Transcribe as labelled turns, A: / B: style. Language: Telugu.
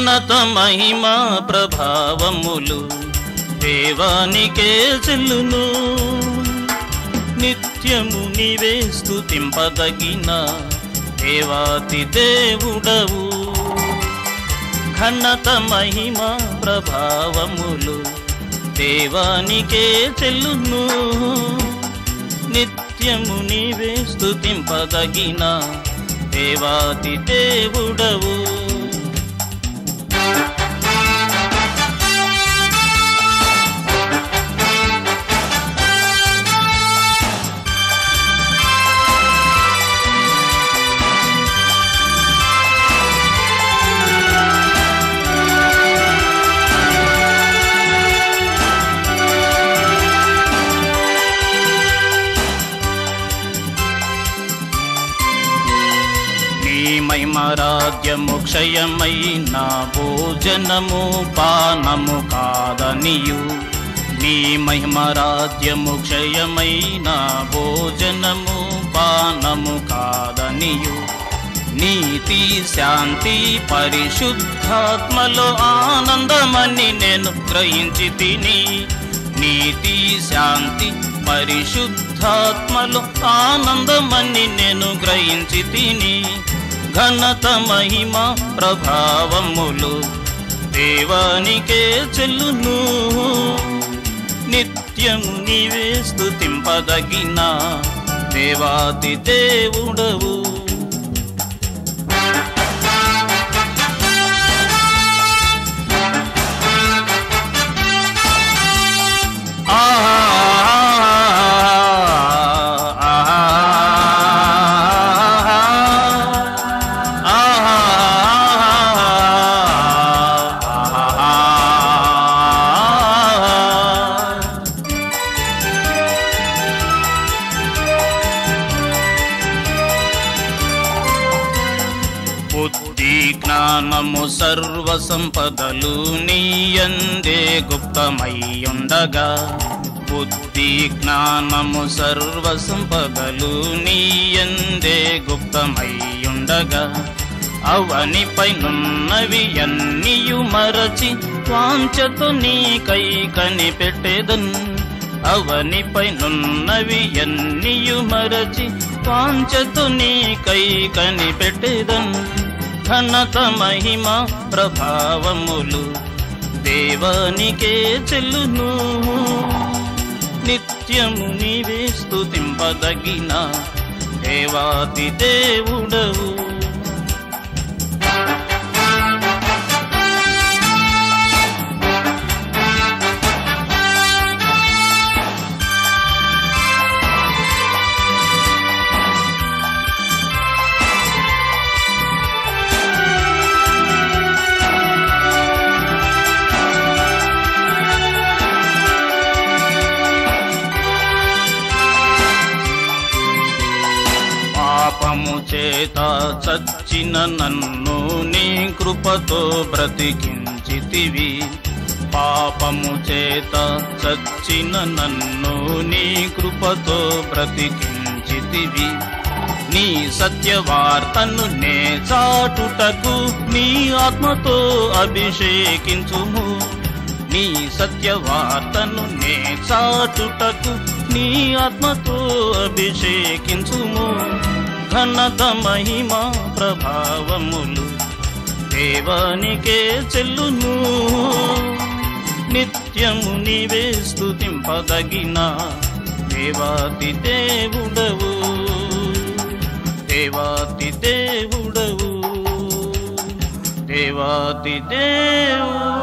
A: ఘనత మహిమ ప్రభావములు దేవానికే చెల్లును నిత్యము నీవే స్తుతింపదగిన దేవాతి దేవుడవు ఘనత మహిమ ప్రభావములు దేవానికే చెల్లును నిత్యము నీవే స్తుతింపదగిన దేవాతి దేవుడవు నీ మహిమరాజ్యము క్షయమైన భోజనము పానము కాదనియు నీ మహిమరాజ్యము క్షయమైన భోజనము పానము కాదనియు నీతి శాంతి పరిశుద్ధాత్మలో ఆనందమని నేను గ్రహించి తిని నీతి శాంతి పరిశుద్ధాత్మలో ఆనందమని నేను గ్రహించి తిని ఘనత మహిమ ప్రభావములు దేవానికే చెల్లును నిత్యము నీవే స్తుతింపదగిన దేవాది దేవుడవు బుద్ధి జ్ఞానము సర్వ సంపదలు నీయందే గుప్తమయ్యుండగా బుద్ధి జ్ఞానము సర్వ సంపదలు నీయందే గుప్తమయ్యుండగా అవనిపై నున్నవి అన్నియు మరచి వాంచతో నీకై కనిపెట్టేదన్ అవనిపై నున్నవి అన్నియు మరచి వాంచతో నీకై కనిపెట్టేదన్ ఘనత మహిమ ప్రభావములు దేవానికే చెల్లును నిత్యము నీవే స్తుతింపదగిన దేవాతి దేవుడవు పాపము చేత చచ్చిన నన్ను నీ కృపతో బ్రతికించితివి పాపము చేత చచ్చిన నన్ను నీ కృపతో బ్రతికించితివి నీ సత్యవార్తను నే చాటుటకు నీ ఆత్మతో అభిషేకించుము నీ సత్యవార్తను నే చాటుటకు నీ ఆత్మతో అభిషేకించుము ఘనత మహిమ ప్రభావములు దేవానికే చెల్లును నిత్యము నీవే స్తుతింపదగిన దేవాతి దేవుడవు దేవాతి దేవుడవు దేవాతి దేవుడవు